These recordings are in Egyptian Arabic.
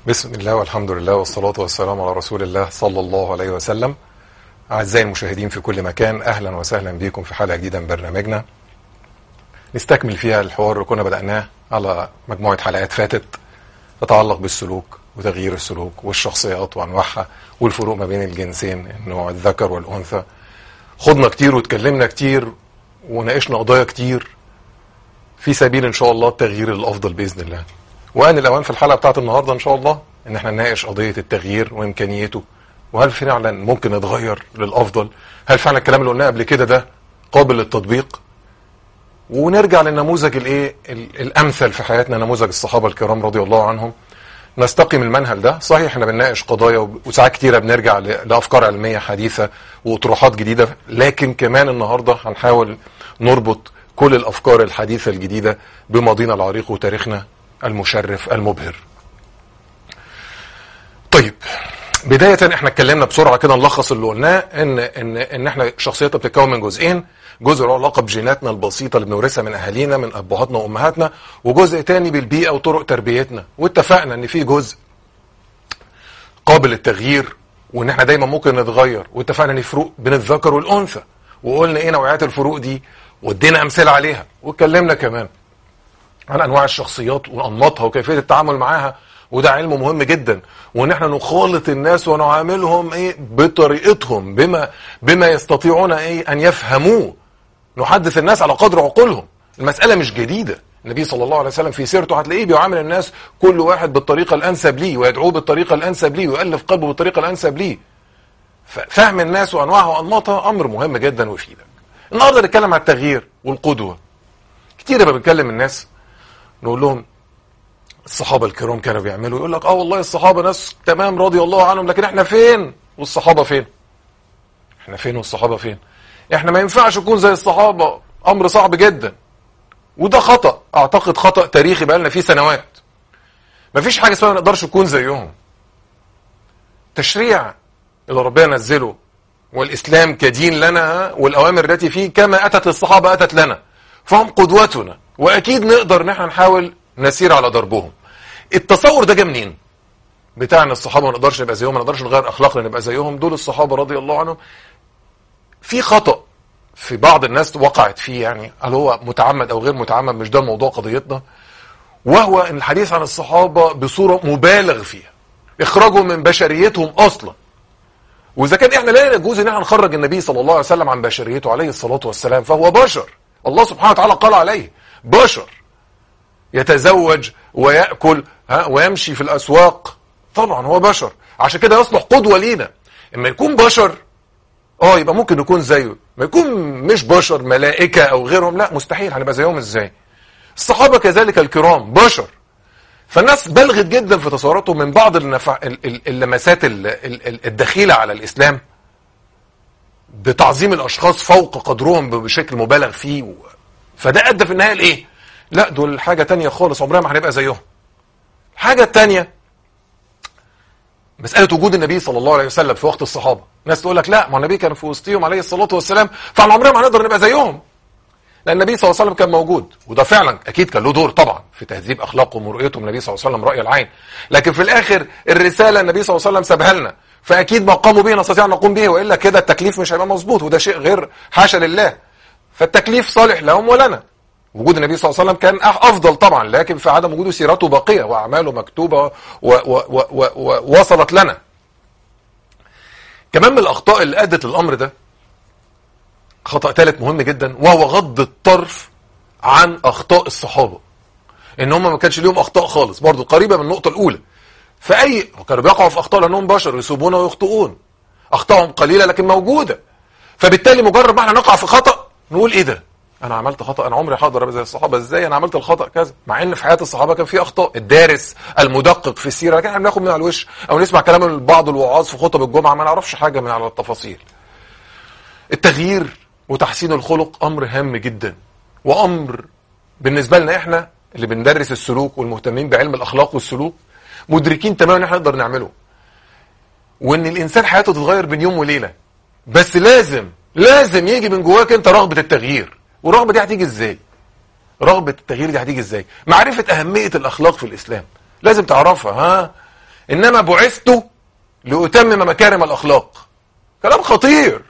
بسم الله والحمد لله والصلاة والسلام على رسول الله صلى الله عليه وسلم أعزائي المشاهدين في كل مكان أهلا وسهلا بكم في حلقة جديدة من برنامجنا نستكمل فيها الحوار اللي كنا بدأناه على مجموعة حلقات فاتت تتعلق بالسلوك وتغيير السلوك والشخصيات وأنواعها والفروق ما بين الجنسين النوع الذكر والأنثى خضنا كتير واتكلمنا كتير وناقشنا قضايا كتير في سبيل إن شاء الله التغيير الأفضل بإذن الله وان الاوان في الحلقه بتاعت النهارده ان شاء الله ان احنا نناقش قضيه التغيير وامكانيته وهل فعلا ممكن نتغير للافضل هل فعلا الكلام اللي قلناه قبل كده ده قابل للتطبيق ونرجع للنموذج الايه ال- الامثل في حياتنا نموذج الصحابه الكرام رضي الله عنهم نستقي من المنهل ده صحيح احنا بنناقش قضايا وب- وساعات كتيره بنرجع ل- لافكار علميه حديثه واطروحات جديده لكن كمان النهارده هنحاول نربط كل الافكار الحديثه الجديده بماضينا العريق وتاريخنا المشرف المبهر طيب بداية احنا اتكلمنا بسرعة كده نلخص اللي قلناه ان ان ان احنا شخصيتنا بتتكون من جزئين جزء له علاقة بجيناتنا البسيطة اللي بنورثها من اهالينا من ابهاتنا وامهاتنا وجزء تاني بالبيئة وطرق تربيتنا واتفقنا ان في جزء قابل للتغيير وان احنا دايما ممكن نتغير واتفقنا ان في فروق بين الذكر والانثى وقلنا ايه نوعيات الفروق دي وادينا امثله عليها واتكلمنا كمان عن انواع الشخصيات وانماطها وكيفيه التعامل معاها وده علم مهم جدا وان احنا نخالط الناس ونعاملهم ايه بطريقتهم بما بما يستطيعون ايه ان يفهموه نحدث الناس على قدر عقولهم المساله مش جديده النبي صلى الله عليه وسلم في سيرته هتلاقيه بيعامل الناس كل واحد بالطريقه الانسب ليه ويدعوه بالطريقه الانسب ليه ويالف قلبه بالطريقه الانسب ليه ففهم الناس وانواعها وانماطها امر مهم جدا ويفيدك النهارده نتكلم عن التغيير والقدوه كتير لما بنكلم الناس نقول لهم الصحابه الكرام كانوا بيعملوا يقول لك اه والله الصحابه ناس تمام رضي الله عنهم لكن احنا فين والصحابه فين احنا فين والصحابه فين احنا ما ينفعش نكون زي الصحابه امر صعب جدا وده خطا اعتقد خطا تاريخي بقالنا فيه سنوات مفيش حاجه اسمها ما نقدرش نكون زيهم تشريع اللي ربنا نزله والاسلام كدين لنا والاوامر التي فيه كما اتت الصحابه اتت لنا فهم قدوتنا واكيد نقدر ان احنا نحاول نسير على دربهم التصور ده جه منين بتاع ان الصحابه ما نقدرش نبقى زيهم ما نقدرش نغير اخلاقنا نبقى زيهم دول الصحابه رضي الله عنهم في خطا في بعض الناس وقعت فيه يعني هل هو متعمد او غير متعمد مش ده موضوع قضيتنا وهو ان الحديث عن الصحابه بصوره مبالغ فيها اخراجهم من بشريتهم اصلا واذا كان احنا لا يجوز ان احنا نخرج النبي صلى الله عليه وسلم عن بشريته عليه الصلاه والسلام فهو بشر الله سبحانه وتعالى قال عليه بشر يتزوج ويأكل ها ويمشي في الأسواق طبعا هو بشر عشان كده يصلح قدوة لينا اما يكون بشر اه يبقى ممكن نكون زيه ما يكون مش بشر ملائكة او غيرهم لا مستحيل هنبقى زيهم ازاي الصحابة كذلك الكرام بشر فالناس بلغت جدا في تصوراتهم من بعض النفع... ال- ال- اللمسات ال- ال- ال- الدخيلة على الإسلام بتعظيم الأشخاص فوق قدرهم بشكل مبالغ فيه و... فده أدى في النهاية لإيه؟ لا دول حاجة تانية خالص عمرنا ما هنبقى زيهم الحاجة التانية مسألة وجود النبي صلى الله عليه وسلم في وقت الصحابة ناس تقول لك لا ما النبي كان في وسطهم عليه الصلاة والسلام فعلى عمرنا ما هنقدر نبقى زيهم لأن النبي صلى الله عليه وسلم كان موجود وده فعلا أكيد كان له دور طبعا في تهذيب أخلاقهم ورؤيتهم النبي صلى الله عليه وسلم رأي العين لكن في الآخر الرسالة النبي صلى الله عليه وسلم سابها لنا فأكيد ما قاموا به نستطيع أن نقوم به وإلا كده التكليف مش هيبقى مظبوط وده شيء غير حاشا لله فالتكليف صالح لهم ولنا وجود النبي صلى الله عليه وسلم كان أح- افضل طبعا لكن في عدم وجوده سيرته باقيه واعماله مكتوبه ووصلت لنا كمان من الاخطاء اللي ادت للامر ده خطا ثالث مهم جدا وهو غض الطرف عن اخطاء الصحابه ان هم ما كانش ليهم اخطاء خالص برضو قريبه من النقطه الاولى فاي كانوا بيقعوا في اخطاء لانهم بشر يصيبون ويخطئون اخطائهم قليله لكن موجوده فبالتالي مجرد ما احنا نقع في خطا نقول ايه ده انا عملت خطا انا عمري هقدر ابقى زي الصحابه ازاي انا عملت الخطا كذا مع ان في حياه الصحابه كان في اخطاء الدارس المدقق في السيره لكن احنا بناخد من على الوش او نسمع كلام بعض الوعاظ في خطب الجمعه ما نعرفش حاجه من على التفاصيل التغيير وتحسين الخلق امر هام جدا وامر بالنسبه لنا احنا اللي بندرس السلوك والمهتمين بعلم الاخلاق والسلوك مدركين تماما ان احنا نقدر نعمله وان الانسان حياته تتغير بين يوم وليله بس لازم لازم يجي من جواك انت رغبه التغيير والرغبه دي هتيجي ازاي رغبه التغيير دي هتيجي ازاي معرفه اهميه الاخلاق في الاسلام لازم تعرفها ها انما بعثت لاتمم مكارم الاخلاق كلام خطير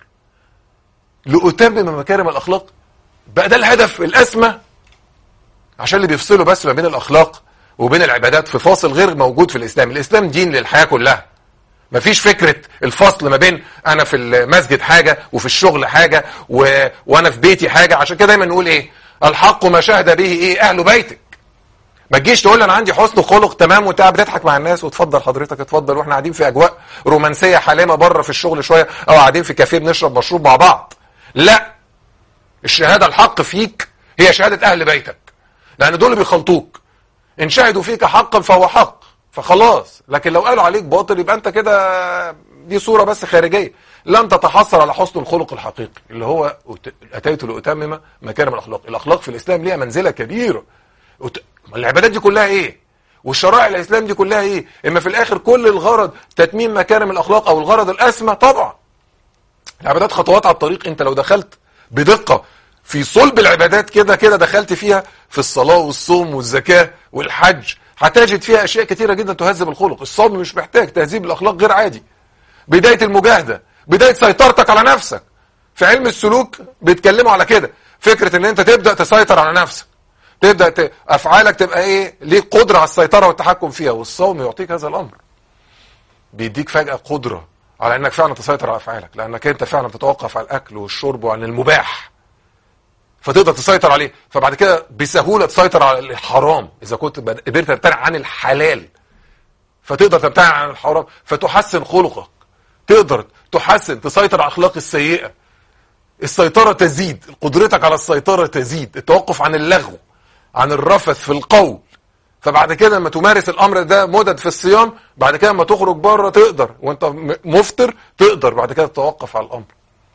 لاتمم مكارم الاخلاق بقى ده الهدف الاسمى عشان اللي بيفصلوا بس ما بين الاخلاق وبين العبادات في فاصل غير موجود في الاسلام الاسلام دين للحياه كلها مفيش فكرة الفصل ما بين انا في المسجد حاجة وفي الشغل حاجة و... وانا في بيتي حاجة عشان كده دايما نقول ايه الحق ما شهد به ايه اهل بيتك ما تجيش تقول لي انا عندي حسن خلق تمام وانت قاعد بتضحك مع الناس وتفضل حضرتك اتفضل واحنا قاعدين في اجواء رومانسيه حالمه بره في الشغل شويه او قاعدين في كافيه بنشرب مشروب مع بعض لا الشهاده الحق فيك هي شهاده اهل بيتك لان دول اللي بيخلطوك ان شهدوا فيك حقا فهو حق فخلاص لكن لو قالوا عليك باطل يبقى انت كده دي صوره بس خارجيه لن تتحصل على حسن الخلق الحقيقي اللي هو اتيت لاتمم مكارم الاخلاق الاخلاق في الاسلام ليها منزله كبيره العبادات دي كلها ايه والشرائع الاسلام دي كلها ايه اما في الاخر كل الغرض تتميم مكارم الاخلاق او الغرض الاسمى طبعا العبادات خطوات على الطريق انت لو دخلت بدقه في صلب العبادات كده كده دخلت فيها في الصلاه والصوم والزكاه والحج هتجد فيها اشياء كتيره جدا تهذب الخلق الصوم مش محتاج تهذيب الاخلاق غير عادي بدايه المجاهده بدايه سيطرتك على نفسك في علم السلوك بيتكلموا على كده فكره ان انت تبدا تسيطر على نفسك تبدا ت... افعالك تبقى ايه ليك قدره على السيطره والتحكم فيها والصوم يعطيك هذا الامر بيديك فجاه قدره على انك فعلا تسيطر على افعالك لانك انت فعلا تتوقف عن الاكل والشرب وعن المباح فتقدر تسيطر عليه فبعد كده بسهوله تسيطر على الحرام اذا كنت قدرت تمتنع عن الحلال فتقدر تمتنع عن الحرام فتحسن خلقك تقدر تحسن تسيطر على الاخلاق السيئه السيطره تزيد قدرتك على السيطره تزيد التوقف عن اللغو عن الرفث في القول فبعد كده لما تمارس الامر ده مدد في الصيام بعد كده لما تخرج بره تقدر وانت مفطر تقدر بعد كده تتوقف على الامر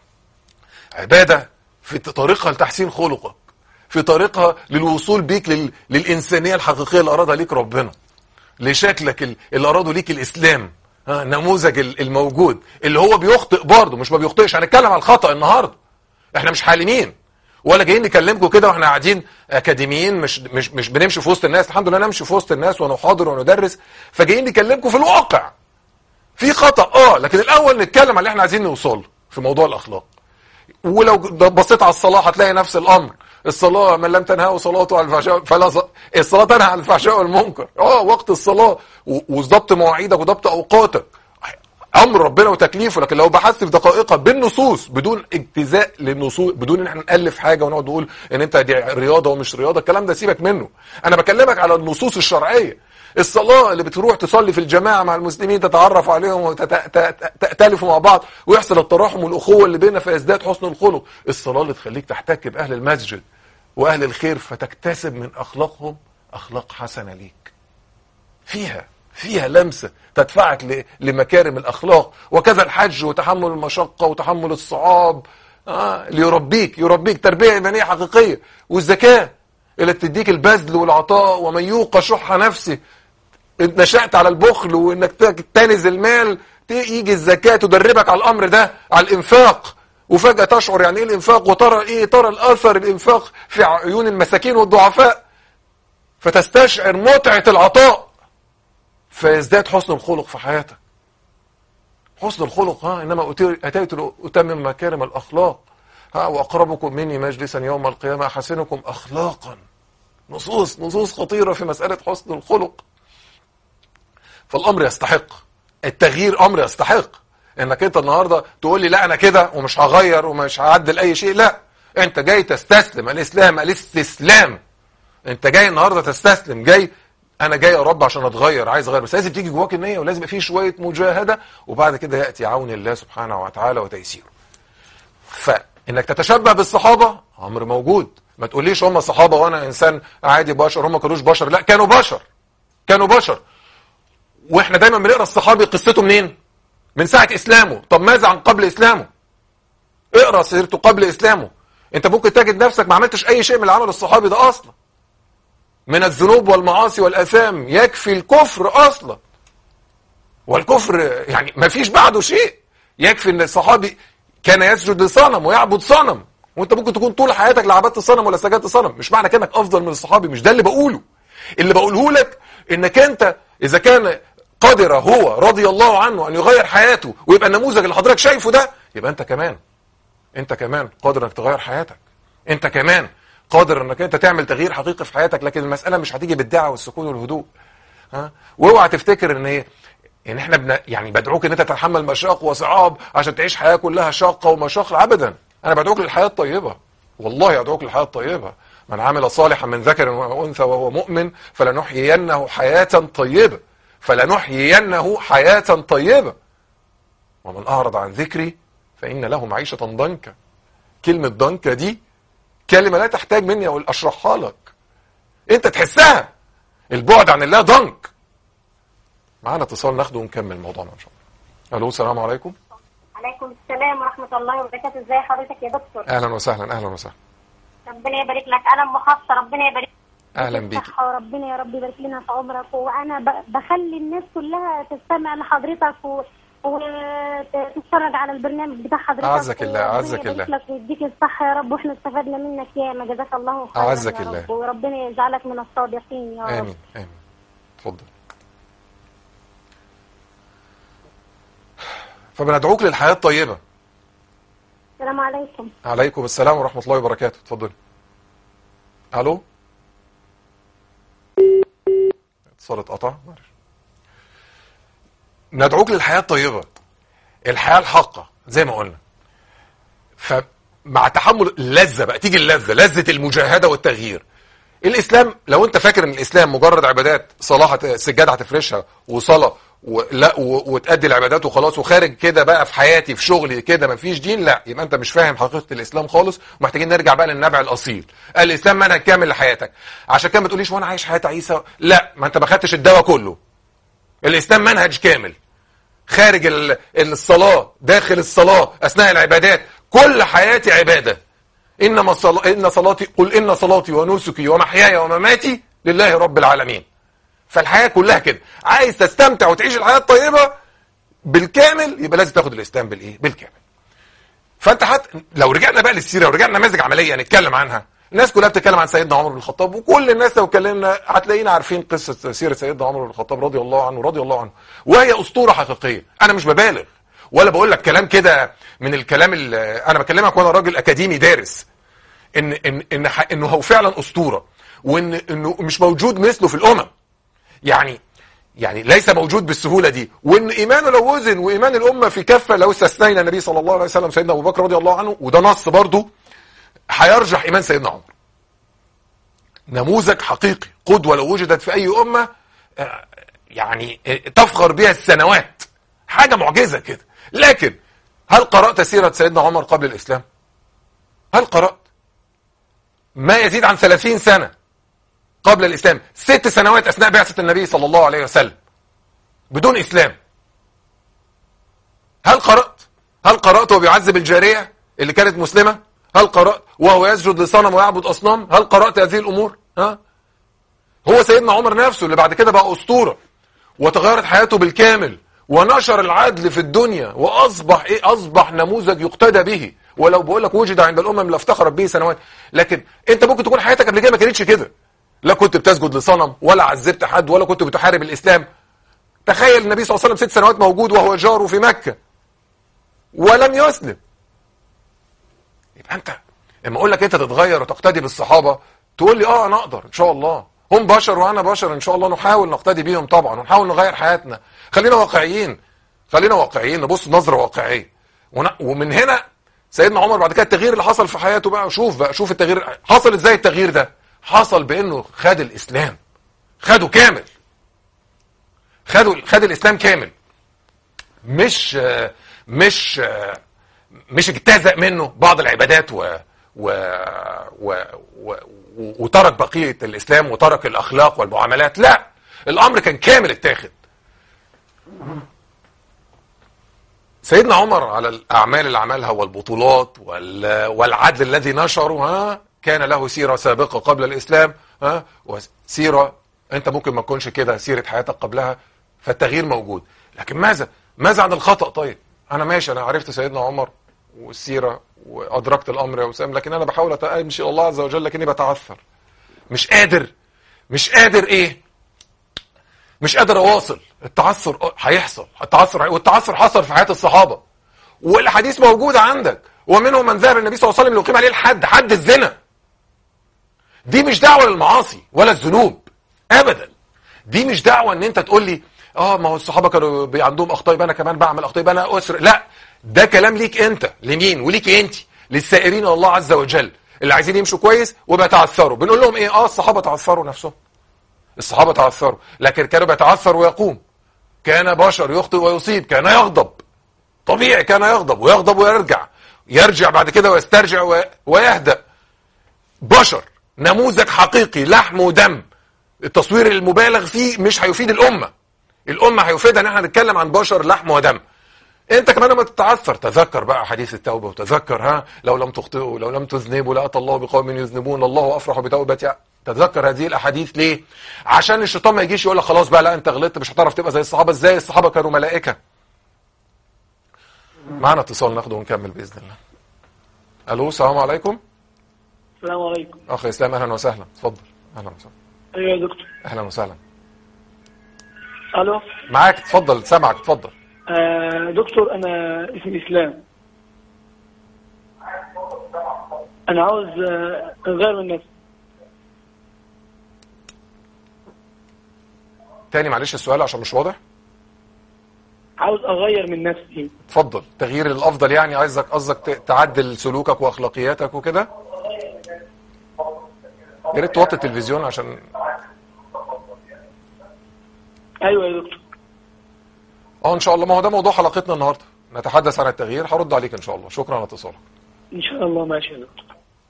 عباده في طريقها لتحسين خلقك في طريقها للوصول بيك لل... للإنسانية الحقيقية اللي أرادها ليك ربنا لشكلك اللي أراده ليك الإسلام ها نموذج الموجود اللي هو بيخطئ برضه مش ما بيخطئش هنتكلم على الخطأ النهاردة احنا مش حالمين ولا جايين نكلمكم كده واحنا قاعدين اكاديميين مش مش مش بنمشي في وسط الناس الحمد لله نمشي في وسط الناس ونحاضر وندرس فجايين نكلمكم في الواقع في خطأ اه لكن الاول نتكلم على اللي احنا عايزين نوصل في موضوع الاخلاق ولو بصيت على الصلاة هتلاقي نفس الأمر الصلاة من لم تنهاه صلاته عن الفحشاء فلا ص... الصلاة تنهى عن الفحشاء والمنكر اه وقت الصلاة وضبط مواعيدك وضبط أوقاتك أمر ربنا وتكليفه لكن لو بحثت في دقائقها بالنصوص بدون اجتزاء للنصوص بدون ان احنا نألف حاجة ونقعد نقول ان انت دي رياضة ومش رياضة الكلام ده سيبك منه انا بكلمك على النصوص الشرعية الصلاة اللي بتروح تصلي في الجماعة مع المسلمين تتعرف عليهم وتأتلفوا مع بعض ويحصل التراحم والأخوة اللي بيننا فيزداد حسن الخلق الصلاة اللي تخليك تحتك بأهل المسجد وأهل الخير فتكتسب من أخلاقهم أخلاق حسنة ليك فيها فيها لمسة تدفعك لمكارم الأخلاق وكذا الحج وتحمل المشقة وتحمل الصعاب آه ليربيك يربيك تربية إيمانية حقيقية والزكاة اللي تديك البذل والعطاء ومن يوق شح نفسه نشأت على البخل وانك تنز المال يجي الزكاة تدربك على الامر ده على الانفاق وفجأة تشعر يعني ايه الانفاق وترى ايه ترى الاثر الانفاق في عيون المساكين والضعفاء فتستشعر متعة العطاء فيزداد حسن الخلق في حياتك حسن الخلق ها انما اتيت اتمم مكارم الاخلاق ها واقربكم مني مجلسا يوم القيامة احسنكم اخلاقا نصوص نصوص خطيرة في مسألة حسن الخلق فالامر يستحق التغيير امر يستحق انك انت النهارده تقول لي لا انا كده ومش هغير ومش هعدل اي شيء لا انت جاي تستسلم الاسلام الاستسلام انت جاي النهارده تستسلم جاي انا جاي يا رب عشان اتغير عايز اغير بس لازم تيجي جواك النيه ولازم يبقى فيه شويه مجاهده وبعد كده ياتي عون الله سبحانه وتعالى وتيسيره فانك تتشبه بالصحابه امر موجود ما تقوليش هم الصحابه وانا انسان عادي بشر هم كانوش بشر لا كانوا بشر كانوا بشر واحنا دايما بنقرا الصحابي قصته منين من ساعه اسلامه طب ماذا عن قبل اسلامه اقرا سيرته قبل اسلامه انت ممكن تجد نفسك ما عملتش اي شيء من العمل الصحابي ده اصلا من الذنوب والمعاصي والاثام يكفي الكفر اصلا والكفر يعني ما فيش بعده شيء يكفي ان الصحابي كان يسجد لصنم ويعبد صنم وانت ممكن تكون طول حياتك لا عبدت صنم ولا سجدت صنم مش معنى كانك افضل من الصحابي مش ده اللي بقوله اللي بقوله لك انك انت اذا كان قدر هو رضي الله عنه ان يغير حياته ويبقى النموذج اللي حضرتك شايفه ده يبقى انت كمان انت كمان قادر انك تغير حياتك انت كمان قادر انك انت تعمل تغيير حقيقي في حياتك لكن المساله مش هتيجي بالدعوه والسكون والهدوء ها واوعى تفتكر ان ايه ان احنا بن... يعني بدعوك ان انت تتحمل مشاق وصعاب عشان تعيش حياه كلها شاقه ومشاق ابدا انا بدعوك للحياه الطيبه والله ادعوك للحياه الطيبه من عمل صالحا من ذكر وانثى وهو مؤمن فلنحيينه حياه طيبه فلنحيينه حياه طيبه ومن اعرض عن ذكري فان له معيشه ضنكا كلمه ضنكا دي كلمه لا تحتاج مني او اشرحها لك انت تحسها البعد عن الله ضنك معانا اتصال ناخده ونكمل موضوعنا ان شاء الله الو السلام عليكم عليكم السلام ورحمة الله وبركاته ازي حضرتك يا دكتور اهلا وسهلا اهلا وسهلا ربنا يبارك لك انا ام حفصة ربنا يبارك اهلا لك بيكي الصحة وربنا يا رب يبارك لنا في عمرك وانا ب- بخلي الناس كلها تستمع لحضرتك و... وتتفرج على البرنامج بتاع حضرتك أعزك الله، وربنا أعزك يبارك الله. لك ويديك الصحة يا رب واحنا استفدنا منك يا ما جزاك الله خيرا أعزك يا الله. رب وربنا يجعلك من الصادقين يا رب امين امين اتفضل فبندعوك للحياه الطيبه السلام عليكم عليكم السلام ورحمه الله وبركاته اتفضلي الو اتصال اتقطع معلش ندعوك للحياه الطيبه الحياه الحقه زي ما قلنا فمع تحمل اللذه بقى تيجي اللذه لذه المجاهده والتغيير الاسلام لو انت فاكر ان الاسلام مجرد عبادات صلاه هت- سجاده هتفرشها وصلاه ولا و- وتأدي العبادات وخلاص وخارج كده بقى في حياتي في شغلي كده مفيش دين لا يبقى انت مش فاهم حقيقه الاسلام خالص ومحتاجين نرجع بقى للنبع الاصيل الاسلام منهج كامل لحياتك عشان كده ما تقوليش وانا عايش حياه عيسى لا ما انت ما خدتش الدواء كله الاسلام منهج كامل خارج ال- الصلاه داخل الصلاه اثناء العبادات كل حياتي عباده انما صل... ان صلاتي قل ان صلاتي ونسكي ومحياي ومماتي لله رب العالمين فالحياه كلها كده عايز تستمتع وتعيش الحياه الطيبه بالكامل يبقى لازم تاخد الاسلام بالايه بالكامل فانت حت... لو رجعنا بقى للسيره ورجعنا نماذج عمليه نتكلم عنها الناس كلها بتتكلم عن سيدنا عمر بن الخطاب وكل الناس لو اتكلمنا هتلاقينا عارفين قصه سيره سيدنا عمر بن الخطاب رضي الله عنه رضي الله عنه وهي اسطوره حقيقيه انا مش ببالغ ولا بقول لك كلام كده من الكلام اللي انا بكلمك وانا راجل اكاديمي دارس ان ان ان ح- انه هو فعلا اسطوره وان انه مش موجود مثله في الامم يعني يعني ليس موجود بالسهوله دي وان ايمانه لو وزن وايمان الامه في كفه لو استثنينا النبي صلى الله عليه وسلم سيدنا ابو بكر رضي الله عنه وده نص برضه هيرجح ايمان سيدنا عمر نموذج حقيقي قدوه لو وجدت في اي امه آه، يعني آه، تفخر بها السنوات حاجه معجزه كده لكن هل قرات سيره سيدنا عمر قبل الاسلام هل قرات ما يزيد عن 30 سنه قبل الاسلام ست سنوات اثناء بعثه النبي صلى الله عليه وسلم بدون اسلام هل قرات هل قرات وهو بيعذب الجاريه اللي كانت مسلمه هل قرات وهو يسجد لصنم ويعبد اصنام هل قرات هذه الامور ها هو سيدنا عمر نفسه اللي بعد كده بقى اسطوره وتغيرت حياته بالكامل ونشر العدل في الدنيا واصبح ايه اصبح نموذج يقتدى به ولو بقول لك وجد عند الامم لافتخرت به سنوات لكن انت ممكن تكون حياتك قبل كده ما كانتش كده لا كنت بتسجد لصنم ولا عذبت حد ولا كنت بتحارب الاسلام تخيل النبي صلى الله عليه وسلم ست سنوات موجود وهو جاره في مكه ولم يسلم يبقى انت لما اقول لك انت تتغير وتقتدي بالصحابه تقول لي اه انا اقدر ان شاء الله هم بشر وانا بشر ان شاء الله نحاول نقتدي بيهم طبعا ونحاول نغير حياتنا خلينا واقعيين خلينا واقعيين نبص نظره واقعيه ون- ومن هنا سيدنا عمر بعد كده التغيير اللي حصل في حياته بقى شوف بقى شوف التغيير حصل ازاي التغيير ده حصل بانه خد الاسلام خده كامل خدوا خد الاسلام كامل مش آه، مش آه، مش اجتزأ منه بعض العبادات و و و و وترك بقية الإسلام وترك الأخلاق والمعاملات لا الأمر كان كامل اتاخد سيدنا عمر على الأعمال اللي عملها والبطولات وال- والعدل الذي نشره ها كان له سيرة سابقة قبل الإسلام ها وسيرة أنت ممكن ما تكونش كده سيرة حياتك قبلها فالتغيير موجود لكن ماذا ماذا عن الخطأ طيب أنا ماشي أنا عرفت سيدنا عمر والسيرة وأدركت الأمر يا وسام لكن أنا بحاول أت- أمشي إلى الله عز وجل لكني بتعثر مش قادر مش قادر إيه مش قادر اواصل التعثر هيحصل التعثر هي- والتعثر حصل في حياه الصحابه والاحاديث موجوده عندك ومنهم من ذهب النبي صلى الله عليه وسلم ليقيم عليه الحد حد الزنا دي مش دعوه للمعاصي ولا الذنوب ابدا دي مش دعوه ان انت تقول لي اه ما هو الصحابه كانوا بي- عندهم اخطاء يبقى انا كمان بعمل اخطاء يبقى انا اسر لا ده كلام ليك انت لمين وليك انت للسائرين الله عز وجل اللي عايزين يمشوا كويس وبيتعثروا بنقول لهم ايه اه الصحابه تعثروا نفسهم الصحابه تعثروا لكن كانوا بيتعثر ويقوم كان بشر يخطئ ويصيب كان يغضب طبيعي كان يغضب ويغضب ويرجع يرجع بعد كده ويسترجع و- ويهدأ بشر نموذج حقيقي لحم ودم التصوير المبالغ فيه مش هيفيد الأمة الأمة هيفيدها ان احنا نتكلم عن بشر لحم ودم انت كمان لما تتعثر تذكر بقى حديث التوبة وتذكر ها لو لم تخطئوا لو لم تذنبوا لأتى الله بقوم يذنبون الله أفرح بتوبة تذكر هذه الأحاديث ليه عشان الشيطان ما يجيش يقول لك خلاص بقى لا انت غلطت مش هتعرف تبقى زي الصحابة ازاي الصحابة كانوا ملائكة معنا اتصال ناخده ونكمل بإذن الله ألو السلام عليكم السلام عليكم أخ إسلام أهلا وسهلا اتفضل أهلا وسهلا ايوه يا دكتور أهلا وسهلا الو معاك اتفضل سامعك اتفضل آه دكتور انا اسمي اسلام انا عاوز آه، اغير من نفسي تاني معلش السؤال عشان مش واضح عاوز اغير من نفسي اتفضل تغيير الافضل يعني عايزك قصدك ت- تعدل سلوكك واخلاقياتك وكده يا ريت توطي التلفزيون عشان ايوه يا دكتور اه ان شاء الله ما هو ده موضوع حلقتنا النهارده نتحدث عن التغيير هرد عليك ان شاء الله شكرا على اتصالك ان شاء الله ماشي يا دكتور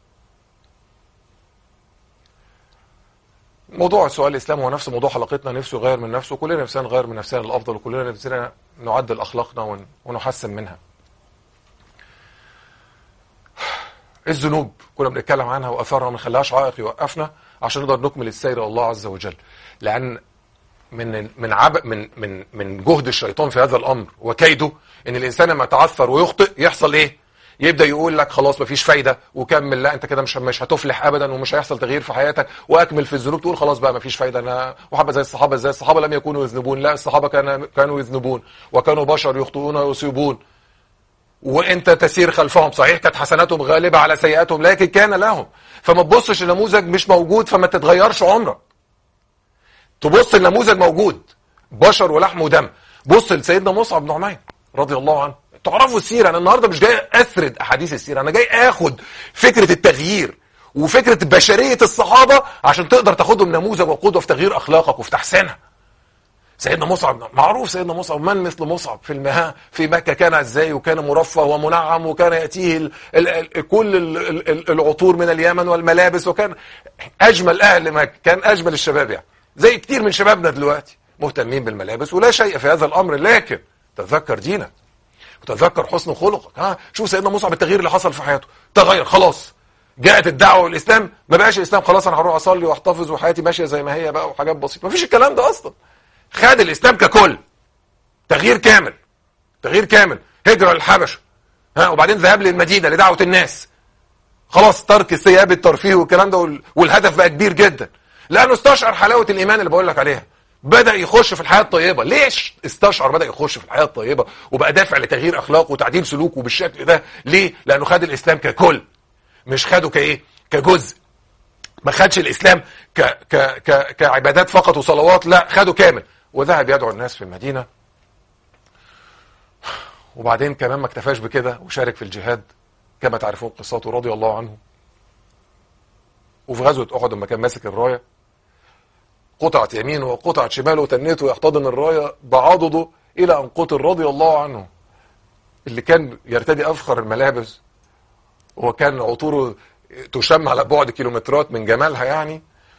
موضوع السؤال الاسلام هو نفس موضوع حلقتنا نفسه يغير من نفسه كلنا نفسنا نغير من نفسنا للافضل وكلنا نفسنا نعدل اخلاقنا ون- ونحسن منها الذنوب كنا بنتكلم عنها واثارها ما نخليهاش عائق يوقفنا عشان نقدر نكمل السير الى الله عز وجل لان من من عب من من من جهد الشيطان في هذا الامر وكيده ان الانسان لما يتعثر ويخطئ يحصل ايه؟ يبدا يقول لك خلاص مفيش فايده وكمل لا انت كده مش مش هتفلح ابدا ومش هيحصل تغيير في حياتك واكمل في الذنوب تقول خلاص بقى مفيش فايده انا وحبه زي الصحابه زي الصحابه لم يكونوا يذنبون لا الصحابه كان كانوا يذنبون وكانوا بشر يخطئون ويصيبون وانت تسير خلفهم صحيح كانت حسناتهم غالبه على سيئاتهم لكن كان لهم فما تبصش النموذج مش موجود فما تتغيرش عمرك تبص النموذج موجود بشر ولحم ودم بص لسيدنا مصعب بن عمير رضي الله عنه تعرفوا السيره انا النهارده مش جاي اسرد احاديث السيره انا جاي اخد فكره التغيير وفكره بشريه الصحابه عشان تقدر تاخدهم نموذج وقدوه في تغيير اخلاقك وفي تحسينها سيدنا مصعب معروف سيدنا مصعب من مثل مصعب في المها في مكة كان ازاي وكان مرفه ومنعم وكان يأتيه ال ال ال كل ال ال العطور من اليمن والملابس وكان أجمل أهل مكة كان أجمل الشباب يعني زي كتير من شبابنا دلوقتي مهتمين بالملابس ولا شيء في هذا الأمر لكن تذكر دينك وتذكر حسن خلقك ها شوف سيدنا مصعب التغيير اللي حصل في حياته تغير خلاص جاءت الدعوه والاسلام ما بقاش الاسلام خلاص انا هروح اصلي واحتفظ وحياتي ماشيه زي ما هي بقى وحاجات بسيطه ما فيش الكلام ده اصلا خد الاسلام ككل تغيير كامل تغيير كامل هجره للحبشه ها وبعدين ذهاب للمدينه لدعوه الناس خلاص ترك ثياب الترفيه والكلام ده وال- والهدف بقى كبير جدا لانه استشعر حلاوه الايمان اللي بقول لك عليها بدا يخش في الحياه الطيبه ليش استشعر بدا يخش في الحياه الطيبه وبقى دافع لتغيير اخلاقه وتعديل سلوكه بالشكل ده ليه لانه خد الاسلام ككل مش خده كايه كجزء ما خدش الاسلام ك ك ك كعبادات فقط وصلوات لا خده كامل وذهب يدعو الناس في المدينه وبعدين كمان ما اكتفاش بكده وشارك في الجهاد كما تعرفون قصته رضي الله عنه وفي غزوه احد لما كان ماسك الرايه قطعت يمينه وقطعت شماله وتنيته يحتضن الرايه بعضده الى ان قتل رضي الله عنه اللي كان يرتدي افخر الملابس وكان عطوره تشم على بعد كيلومترات من جمالها يعني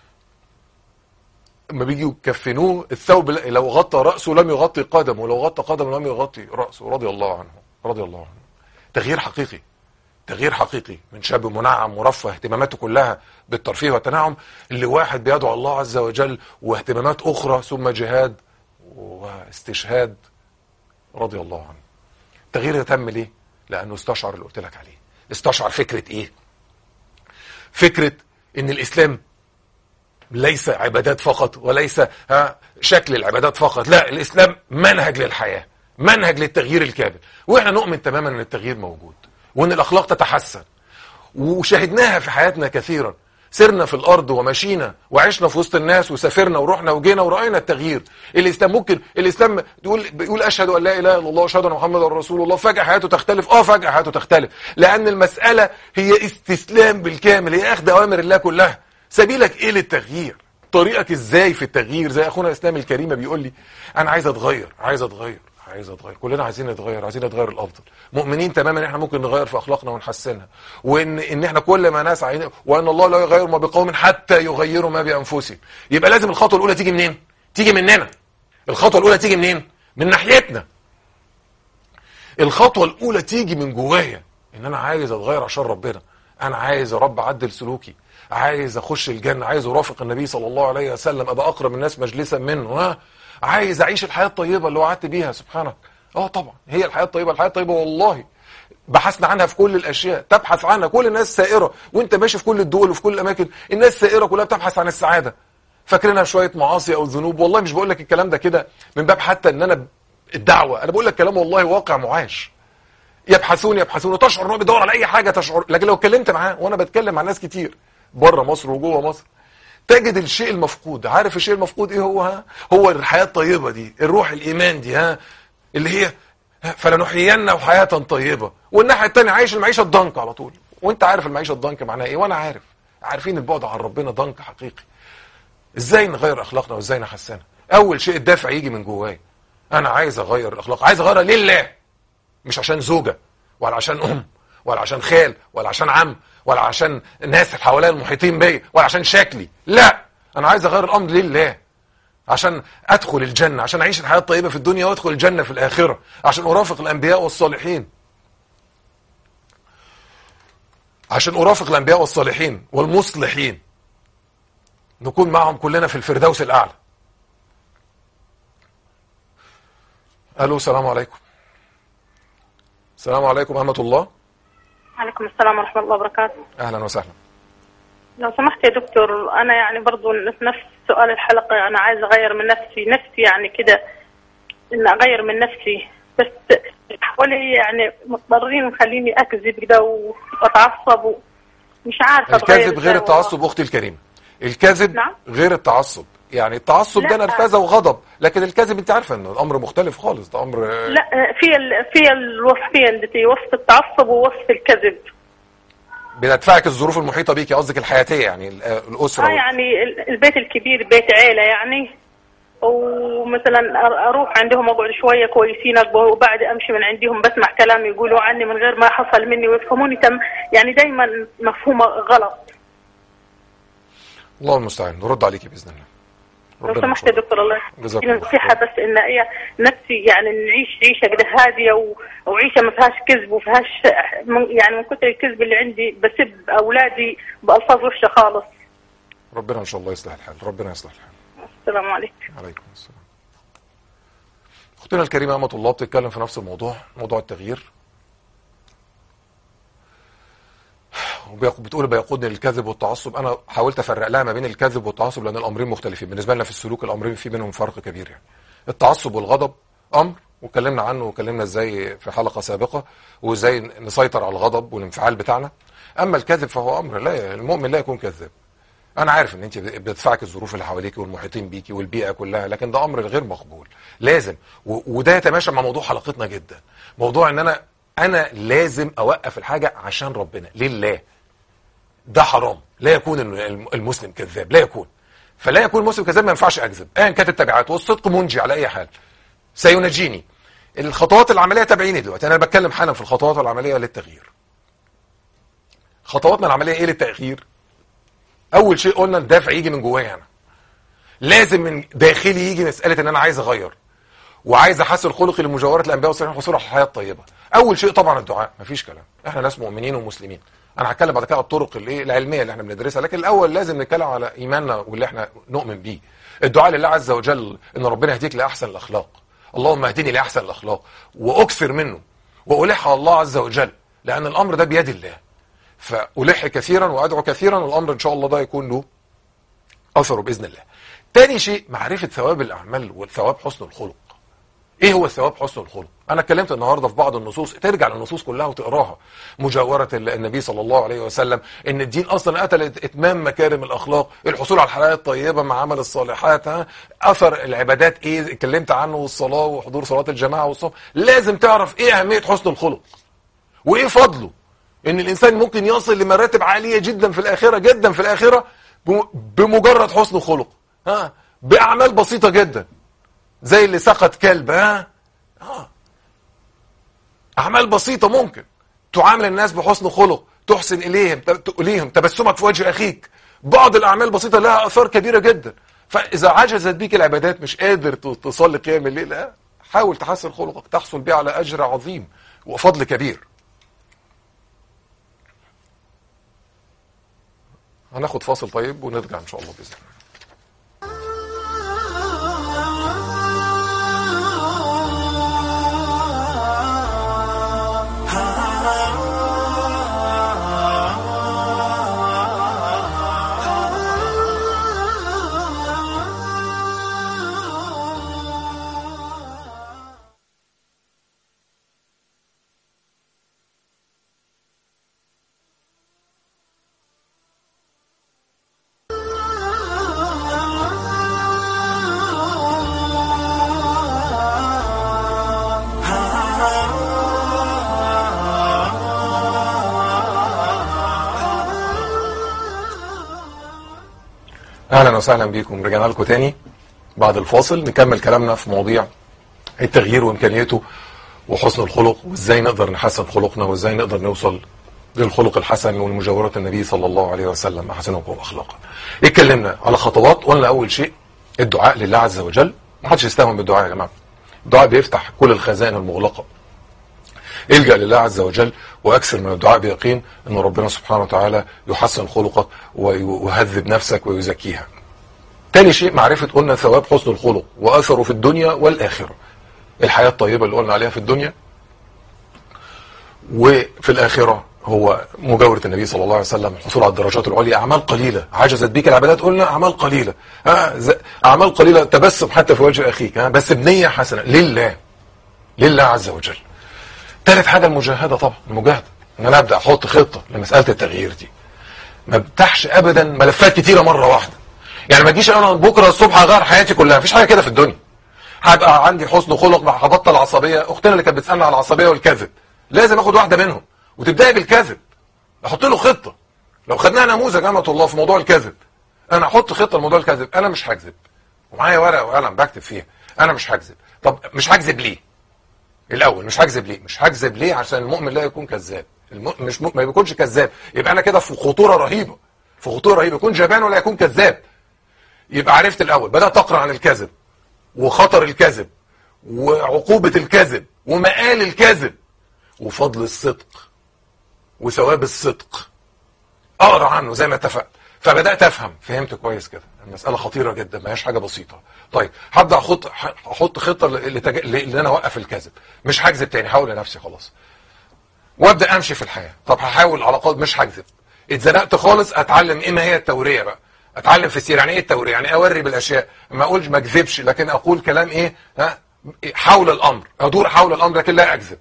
لما بيجوا يكفنوه الثوب لو غطى رأسه لم يغطي قدمه ولو غطى قدمه لم يغطي رأسه رضي الله عنه رضي الله عنه تغيير حقيقي تغيير حقيقي من شاب منعم مرفه اهتماماته كلها بالترفيه والتنعم لواحد بيدعو الله عز وجل واهتمامات أخرى ثم جهاد واستشهاد رضي الله عنه التغيير ده تم ليه؟ لأنه استشعر اللي قلت لك عليه استشعر فكرة إيه؟ فكرة إن الإسلام ليس عبادات فقط وليس ها شكل العبادات فقط لا الإسلام منهج للحياة منهج للتغيير الكامل وإحنا نؤمن تماما أن التغيير موجود وأن الأخلاق تتحسن وشاهدناها في حياتنا كثيرا سرنا في الارض ومشينا وعشنا في وسط الناس وسافرنا ورحنا وجينا وراينا التغيير الاسلام ممكن الاسلام تقول بيقول اشهد ان لا اله الا الله واشهد ان محمدا رسول الله فجاه حياته تختلف اه فجاه حياته تختلف لان المساله هي استسلام بالكامل هي اخذ اوامر الله كلها سبيلك ايه للتغيير طريقك ازاي في التغيير زي اخونا الاسلام الكريم بيقول لي انا عايز اتغير عايز اتغير عايز اتغير كلنا عايزين نتغير عايزين نتغير الافضل مؤمنين تماما ان احنا ممكن نغير في اخلاقنا ونحسنها وان ان احنا كل ما نسعى وان الله لا يغير ما بقوم حتى يغيروا ما بانفسهم يبقى لازم الخطوه الاولى تيجي منين تيجي مننا الخطوه الاولى تيجي منين من ناحيتنا الخطوه الاولى تيجي من جوايا ان انا عايز اتغير عشان ربنا انا عايز يا رب اعدل سلوكي عايز اخش الجنه عايز ارافق النبي صلى الله عليه وسلم ابقى اقرب الناس مجلسا منه ها عايز اعيش الحياه الطيبه اللي وعدت بيها سبحانك اه طبعا هي الحياه الطيبه الحياه الطيبه والله بحثنا عنها في كل الاشياء تبحث عنها كل الناس سائره وانت ماشي في كل الدول وفي كل الاماكن الناس سائره كلها بتبحث عن السعاده فاكرينها شويه معاصي او ذنوب والله مش بقول لك الكلام ده كده من باب حتى ان انا الدعوه انا بقول لك كلام والله واقع معاش يبحثون يبحثون وتشعر ان هو بيدور على اي حاجه تشعر لكن لو اتكلمت معاه وانا بتكلم مع ناس كتير بره مصر وجوه مصر تجد الشيء المفقود عارف الشيء المفقود ايه هو ها هو الحياه الطيبه دي الروح الايمان دي ها اللي هي فلنحيينه حياه طيبه والناحيه الثانيه عايش المعيشه الضنك على طول وانت عارف المعيشه الضنك معناها ايه وانا عارف عارفين البعد عن ربنا ضنك حقيقي ازاي نغير اخلاقنا وازاي نحسنها اول شيء الدافع يجي من جوايا انا عايز اغير الاخلاق عايز اغيرها لله مش عشان زوجه ولا عشان ام ولا عشان خال ولا عشان عم ولا عشان الناس اللي حواليا المحيطين بيا ولا عشان شكلي لا انا عايز اغير الامر لله عشان ادخل الجنه عشان اعيش الحياه الطيبه في الدنيا وادخل الجنه في الاخره عشان ارافق الانبياء والصالحين عشان ارافق الانبياء والصالحين والمصلحين نكون معهم كلنا في الفردوس الاعلى الو السلام عليكم السلام عليكم ورحمه الله عليكم السلام ورحمة الله وبركاته اهلا وسهلا لو سمحت يا دكتور أنا يعني برضو في نفس سؤال الحلقة أنا عايز أغير من نفسي نفسي يعني كده إن أغير من نفسي بس حوالي يعني مضطرين مخليني أكذب كده وأتعصب ومش عارفة أتغير الكذب غير إزاي التعصب اختي الكريمه الكذب نعم. غير التعصب يعني التعصب ده لا. نرفزه وغضب لكن الكذب انت عارفه انه الامر مختلف خالص ده امر لا في ال... في الوصفين اللي وصف التعصب ووصف الكذب بتدفعك الظروف المحيطه بيك قصدك الحياتيه يعني ال- الاسره اه يعني ال- البيت الكبير بيت عيلة يعني ومثلا أر- اروح عندهم اقعد شويه كويسين أقبل وبعد امشي من عندهم بسمع كلام يقولوا عني من غير ما حصل مني ويفهموني تم يعني دايما مفهومه غلط الله المستعان نرد عليكي باذن الله لو ربنا سمحت يا يحفظك. دكتور الله جزاك يدينا الله نصيحه خير. بس ان هي نفسي يعني نعيش عيشه كده هاديه و... وعيشه ما فيهاش كذب وفيهاش من- يعني من كثر الكذب اللي عندي بسب اولادي بالفاظ وحشه خالص ربنا ان شاء الله يصلح الحال ربنا يصلح الحال السلام عليكم عليكم السلام اختنا الكريمه امه الله بتتكلم في نفس الموضوع موضوع التغيير وبتقول بيقودني للكذب والتعصب انا حاولت افرق لها ما بين الكذب والتعصب لان الامرين مختلفين بالنسبه لنا في السلوك الامرين في بينهم فرق كبير يعني التعصب والغضب امر واتكلمنا عنه واتكلمنا ازاي في حلقه سابقه وازاي نسيطر على الغضب والانفعال بتاعنا اما الكذب فهو امر لا المؤمن لا يكون كذاب انا عارف ان انت بتدفعك الظروف اللي حواليك والمحيطين بيكي والبيئه كلها لكن ده امر غير مقبول لازم و- وده يتماشى مع موضوع حلقتنا جدا موضوع ان انا انا لازم اوقف الحاجه عشان ربنا لله ده حرام لا يكون الم- المسلم كذاب لا يكون فلا يكون المسلم كذاب ما ينفعش اكذب ايا كانت التبعات والصدق منجي على اي حال سينجيني الخطوات العمليه تابعيني دلوقتي انا بتكلم حالا في الخطوات العمليه للتغيير خطواتنا العمليه ايه للتغيير اول شيء قلنا الدافع يجي من جوايا انا لازم من داخلي يجي مساله ان انا عايز اغير وعايز احسن خلقي لمجاوره الانبياء والصالحين والحصول على الحياه الطيبه اول شيء طبعا الدعاء مفيش كلام احنا ناس مؤمنين ومسلمين انا هتكلم بعد كده على الطرق الايه العلميه اللي احنا بندرسها لكن الاول لازم نتكلم على ايماننا واللي احنا نؤمن بيه الدعاء لله عز وجل ان ربنا يهديك لاحسن الاخلاق اللهم اهدني لاحسن الاخلاق واكثر منه والح على الله عز وجل لان الامر ده بيد الله فالح كثيرا وادعو كثيرا والامر ان شاء الله ده يكون له اثره باذن الله تاني شيء معرفه ثواب الاعمال وثواب حسن الخلق ايه هو ثواب حسن الخلق انا اتكلمت النهارده في بعض النصوص ترجع للنصوص كلها وتقراها مجاوره النبي صلى الله عليه وسلم ان الدين اصلا قتل اتمام مكارم الاخلاق الحصول على الحلال الطيبه مع عمل الصالحات ها اثر العبادات ايه اتكلمت عنه والصلاه وحضور صلاه الجماعه والصوم لازم تعرف ايه اهميه حسن الخلق وايه فضله ان الانسان ممكن يصل لمراتب عاليه جدا في الاخره جدا في الاخره بمجرد حسن خلق ها باعمال بسيطه جدا زي اللي سقط كلب ها آه. اعمال بسيطه ممكن تعامل الناس بحسن خلق تحسن اليهم اليهم تبسمك في وجه اخيك بعض الاعمال البسيطه لها اثار كبيره جدا فاذا عجزت بيك العبادات مش قادر تصلي قيام الليل لا حاول تحسن خلقك تحصل بيه على اجر عظيم وفضل كبير هناخد فاصل طيب ونرجع ان شاء الله باذن الله اهلا وسهلا بيكم رجعنا لكم تاني بعد الفاصل نكمل كلامنا في مواضيع التغيير وامكانيته وحسن الخلق وازاي نقدر نحسن خلقنا وازاي نقدر نوصل للخلق الحسن والمجاورة النبي صلى الله عليه وسلم احسنه واخلاقا. اتكلمنا على خطوات قلنا اول شيء الدعاء لله عز وجل ما حدش يستهون بالدعاء يا جماعه. الدعاء بيفتح كل الخزائن المغلقه. الجا لله عز وجل واكثر من الدعاء بيقين ان ربنا سبحانه وتعالى يحسن خلقك ويهذب نفسك ويزكيها. تاني شيء معرفة قلنا ثواب حسن الخلق وأثره في الدنيا والآخرة الحياة الطيبة اللي قلنا عليها في الدنيا وفي الآخرة هو مجاورة النبي صلى الله عليه وسلم الحصول على الدرجات العليا أعمال قليلة عجزت بك العبادات قلنا أعمال قليلة أعمال قليلة تبسم حتى في وجه أخيك بس بنية حسنة لله لله عز وجل ثالث حاجة المجاهدة طبعا المجاهدة ان انا ابدا احط خطة لمسألة التغيير دي ما بفتحش ابدا ملفات كتيرة مرة واحدة يعني ما تجيش انا بكره الصبح اغير حياتي كلها مفيش حاجه كده في الدنيا هبقى عندي حسن خلق هبطل عصبيه اختنا اللي كانت بتسالنا على العصبيه والكذب لازم اخد واحده منهم وتبداي بالكذب احط له خطه لو خدناها نموذج امة الله في موضوع الكذب انا احط خطه لموضوع الكذب انا مش هكذب ومعايا ورقه وقلم بكتب فيها انا مش هكذب طب مش هكذب ليه الاول مش هكذب ليه مش هكذب ليه عشان المؤمن لا يكون كذاب الم... مش م... ما بيكونش كذاب يبقى انا كده في خطوره رهيبه في خطوره رهيبه يكون جبان ولا يكون كذاب يبقى عرفت الاول بدات اقرا عن الكذب وخطر الكذب وعقوبه الكذب ومآل الكذب وفضل الصدق وثواب الصدق اقرا عنه زي ما اتفقت فبدات افهم فهمت كويس كده المساله خطيره جدا ما هياش حاجه بسيطه طيب هبدا احط احط خطه لتج... اللي انا اوقف الكذب مش هكذب تاني هحاول لنفسي خلاص وابدا امشي في الحياه طب هحاول على قدر مش هكذب اتزنقت خالص اتعلم ايه ما هي التوريه بقى اتعلم في السيره يعني ايه التوريه يعني اوري بالاشياء ما اقولش ما اكذبش لكن اقول كلام ايه ها حول الامر ادور حول الامر لكن لا اكذب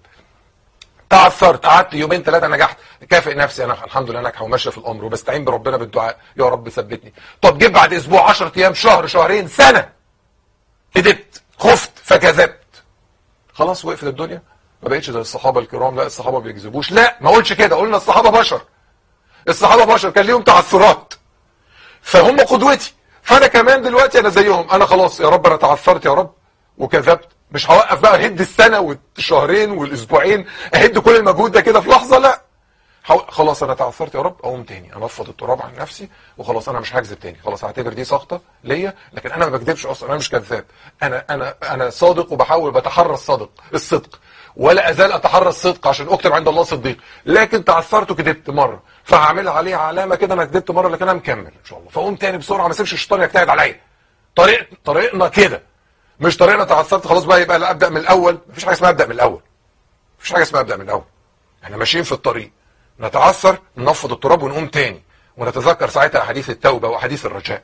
تعثرت قعدت يومين ثلاثه نجحت كافئ نفسي انا الحمد لله ناجحه وماشيه في الامر وبستعين بربنا بالدعاء يا رب ثبتني طب جيت بعد اسبوع 10 ايام شهر شهرين سنه كذبت خفت فكذبت خلاص وقفت الدنيا ما بقتش زي الصحابه الكرام لا الصحابه ما بيكذبوش لا ما اقولش كده قلنا الصحابه بشر الصحابه بشر كان ليهم تعثرات فهم قدوتي فانا كمان دلوقتي انا زيهم انا خلاص يا رب انا تعثرت يا رب وكذبت مش هوقف بقى اهد السنه والشهرين والاسبوعين اهد كل المجهود ده كده في لحظه لا خلاص انا تعثرت يا رب اقوم تاني انفض التراب عن نفسي وخلاص انا مش هكذب تاني خلاص هعتبر دي سقطه ليا لكن انا ما بكذبش اصلا انا مش كذاب انا انا انا صادق وبحاول بتحرى الصدق الصدق ولا ازال اتحرى الصدق عشان اكتب عند الله صديق لكن تعثرت وكذبت مره فهعمل عليها علامه كده انا كذبت مره لكن انا مكمل ان شاء الله فاقوم تاني بسرعه ما اسيبش الشيطان يجتهد عليا طريق طريقنا كده مش طريقنا تعثرت خلاص بقى يبقى لا ابدا من الاول مفيش حاجه اسمها ابدا من الاول مفيش حاجه اسمها ابدا من الاول احنا ماشيين في الطريق نتعثر ننفض التراب ونقوم تاني ونتذكر ساعتها احاديث التوبه واحاديث الرجاء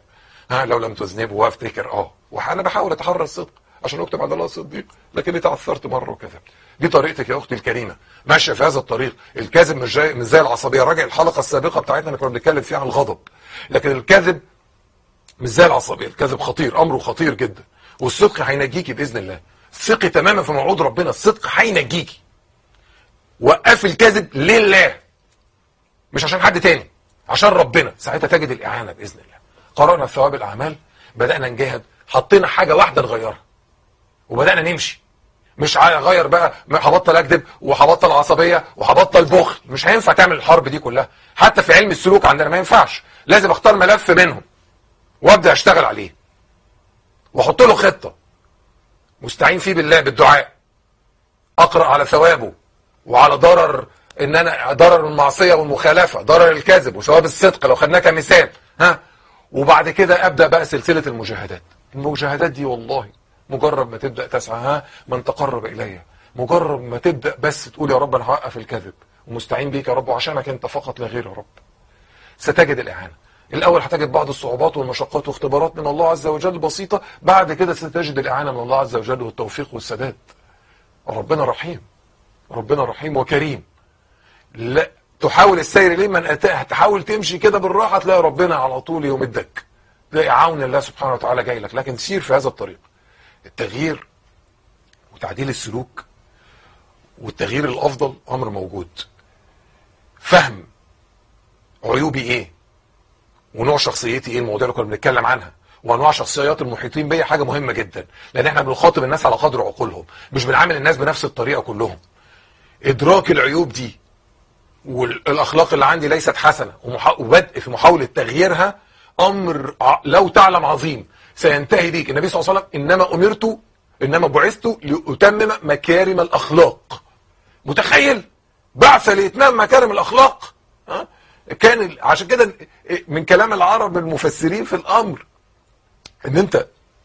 ها لو لم تذنبوا وافتكر اه وانا بحاول اتحرى الصدق عشان اكتب على الله صديق لكني تعثرت مره وكذا دي طريقتك يا اختي الكريمه ماشيه في هذا الطريق الكذب مش زي مش زي العصبيه راجع الحلقه السابقه بتاعتنا اللي كنا بنتكلم فيها عن الغضب لكن الكذب مش زي العصبيه الكذب خطير امره خطير جدا والصدق هينجيكي باذن الله ثقي تماما في موعود ربنا الصدق هينجيكي وقفي الكذب لله مش عشان حد تاني عشان ربنا ساعتها تجد الاعانه باذن الله قرانا في ثواب الاعمال بدانا نجاهد حطينا حاجه واحده نغيرها وبدانا نمشي مش هغير بقى هبطل اكذب وهبطل عصبيه وهبطل بخل مش هينفع تعمل الحرب دي كلها حتى في علم السلوك عندنا ما ينفعش لازم اختار ملف منهم وابدا اشتغل عليه واحط له خطه مستعين فيه بالله بالدعاء اقرا على ثوابه وعلى ضرر ان انا ضرر المعصيه والمخالفه ضرر الكذب وثواب الصدق لو خدناه كمثال ها وبعد كده ابدا بقى سلسله المجاهدات المجاهدات دي والله مجرد ما تبدا تسعى ها من تقرب الي مجرد ما تبدا بس تقول يا رب انا هوقف الكذب ومستعين بيك يا رب وعشانك انت فقط لا غير يا رب ستجد الاعانه الاول هتجد بعض الصعوبات والمشقات واختبارات من الله عز وجل بسيطه بعد كده ستجد الاعانه من الله عز وجل والتوفيق والسداد ربنا رحيم ربنا رحيم وكريم لا تحاول السير ليه من اتاه تحاول تمشي كده بالراحه تلاقي ربنا على طول يمدك تلاقي عون الله سبحانه وتعالى جاي لك لكن سير في هذا الطريق التغيير وتعديل السلوك والتغيير الافضل امر موجود فهم عيوبي ايه ونوع شخصيتي ايه المواضيع اللي كنا بنتكلم عنها وانواع شخصيات المحيطين بيا حاجه مهمه جدا لان احنا بنخاطب الناس على قدر عقولهم مش بنعامل الناس بنفس الطريقه كلهم ادراك العيوب دي والاخلاق اللي عندي ليست حسنه وبدء في محاوله تغييرها امر لو تعلم عظيم سينتهي بيك النبي صلى الله عليه وسلم انما امرت انما بعثت لاتمم مكارم الاخلاق متخيل بعث لاتمام مكارم الاخلاق ها كان عشان كده من كلام العرب المفسرين في الامر ان انت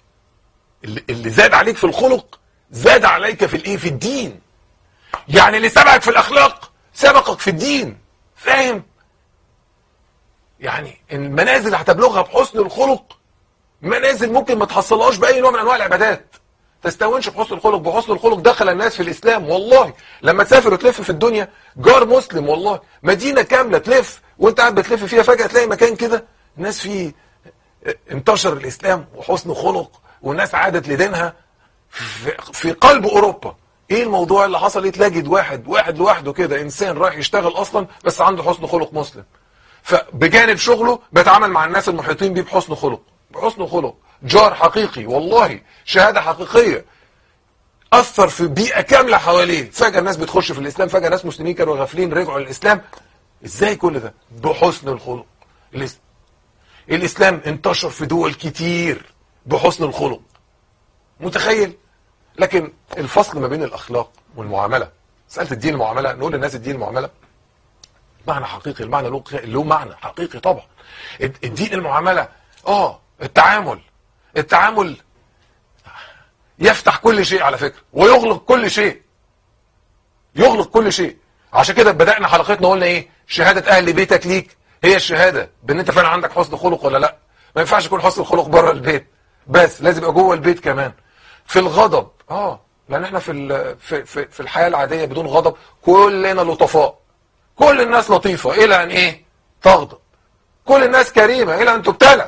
اللي زاد عليك في الخلق زاد عليك في الايه في الدين يعني اللي سبقك في الاخلاق سبقك في الدين فاهم يعني المنازل اللي هتبلغها بحسن الخلق منازل ممكن ما تحصلهاش باي نوع من انواع العبادات تستهونش بحسن الخلق بحسن الخلق دخل الناس في الاسلام والله لما تسافر وتلف في الدنيا جار مسلم والله مدينه كامله تلف وانت قاعد بتلف فيها فجاه تلاقي مكان كده الناس فيه انتشر الاسلام وحسن خلق والناس عادت لدينها في قلب اوروبا ايه الموضوع اللي حصل يتلاجد واحد واحد لوحده كده انسان رايح يشتغل اصلا بس عنده حسن خلق مسلم فبجانب شغله بيتعامل مع الناس المحيطين بيه بحسن خلق بحسن خلق جار حقيقي والله شهاده حقيقيه اثر في بيئه كامله حواليه فجاه الناس بتخش في الاسلام فجاه ناس مسلمين كانوا غافلين رجعوا للاسلام ازاي كل ده بحسن الخلق الاسلام انتشر في دول كتير بحسن الخلق متخيل لكن الفصل ما بين الاخلاق والمعامله سالت الدين المعامله نقول للناس الدين المعامله معنى حقيقي المعنى له له معنى حقيقي طبعا الدين المعامله اه التعامل التعامل يفتح كل شيء على فكره ويغلق كل شيء يغلق كل شيء عشان كده بدانا حلقتنا قلنا ايه شهاده اهل بيتك ليك هي الشهاده بان انت فعلا عندك حسن خلق ولا لا ما ينفعش يكون حسن الخلق بره البيت بس لازم يبقى جوه البيت كمان في الغضب اه لان احنا في في في, في الحياه العاديه بدون غضب كلنا لطفاء كل الناس لطيفه الى ان ايه تغضب كل الناس كريمه الى ان تبتلى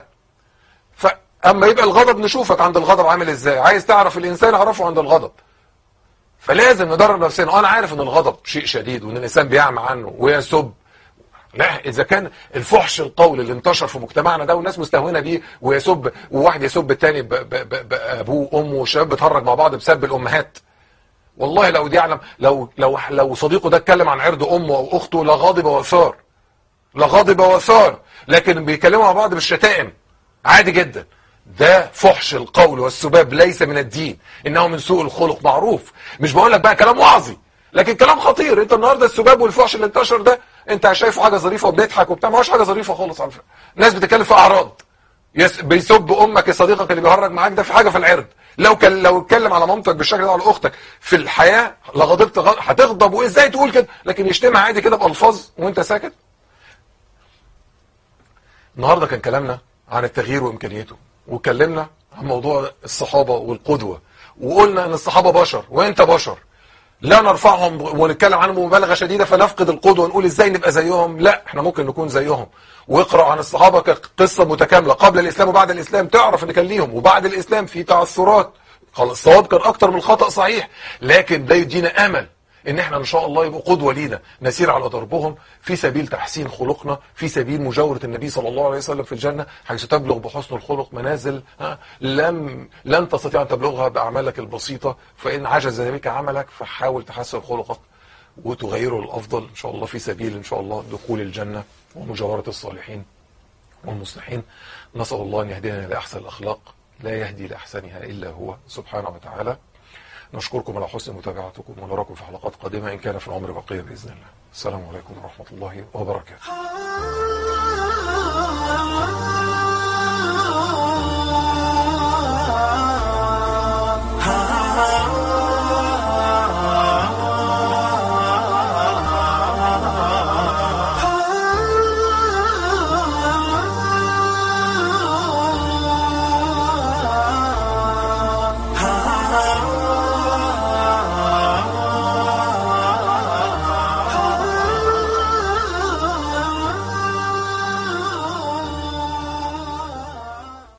فاما يبقى الغضب نشوفك عند الغضب عامل ازاي عايز تعرف الانسان اعرفه عند الغضب فلازم ندرب نفسنا انا عارف ان الغضب شيء شديد وان الانسان بيعمى عنه ويسب لا اذا كان الفحش القول اللي انتشر في مجتمعنا ده والناس مستهونه بيه ويسب وواحد يسب التاني بابوه وامه والشباب بتهرج مع بعض بسب الامهات والله لو دي يعلم لو لو لو صديقه ده اتكلم عن عرض امه او اخته لغضب وثار لغضب وثار لكن بيتكلموا مع بعض بالشتائم عادي جدا ده فحش القول والسباب ليس من الدين انه من سوء الخلق معروف مش بقول لك بقى كلام وعظي لكن كلام خطير انت النهارده السباب والفحش اللي انتشر ده انت شايفه حاجه ظريفه وبنضحك وبتاع ما هوش حاجه ظريفه خالص على فكره ناس بتتكلم في اعراض يس بيسب امك يا صديقك اللي بيهرج معاك ده في حاجه في العرض لو كان لو اتكلم على مامتك بالشكل ده على اختك في الحياه لغضبت غضب هتغضب وازاي تقول كده لكن يشتمها عادي كده بالفاظ وانت ساكت النهارده كان كلامنا عن التغيير وامكانيته واتكلمنا عن موضوع الصحابه والقدوه وقلنا ان الصحابه بشر وانت بشر لا نرفعهم ونتكلم عنهم بمبالغه شديده فنفقد القدوه ونقول ازاي نبقى زيهم لا احنا ممكن نكون زيهم واقرا عن الصحابه كقصه متكامله قبل الاسلام وبعد الاسلام تعرف ان كان ليهم وبعد الاسلام في تعثرات خلاص الصواب كان اكتر من الخطا صحيح لكن ده يدينا امل ان احنا ان شاء الله يبقوا قدوه لينا نسير على دربهم في سبيل تحسين خلقنا في سبيل مجاوره النبي صلى الله عليه وسلم في الجنه حيث تبلغ بحسن الخلق منازل ها لم لن تستطيع ان تبلغها باعمالك البسيطه فان عجز بك عملك فحاول تحسن خلقك وتغيره للافضل ان شاء الله في سبيل ان شاء الله دخول الجنه ومجاوره الصالحين والمصلحين نسال الله ان يهدينا لاحسن الاخلاق لا يهدي لاحسنها الا هو سبحانه وتعالى نشكركم على حسن متابعتكم ونراكم في حلقات قادمة إن كان في العمر بقية بإذن الله السلام عليكم ورحمة الله وبركاته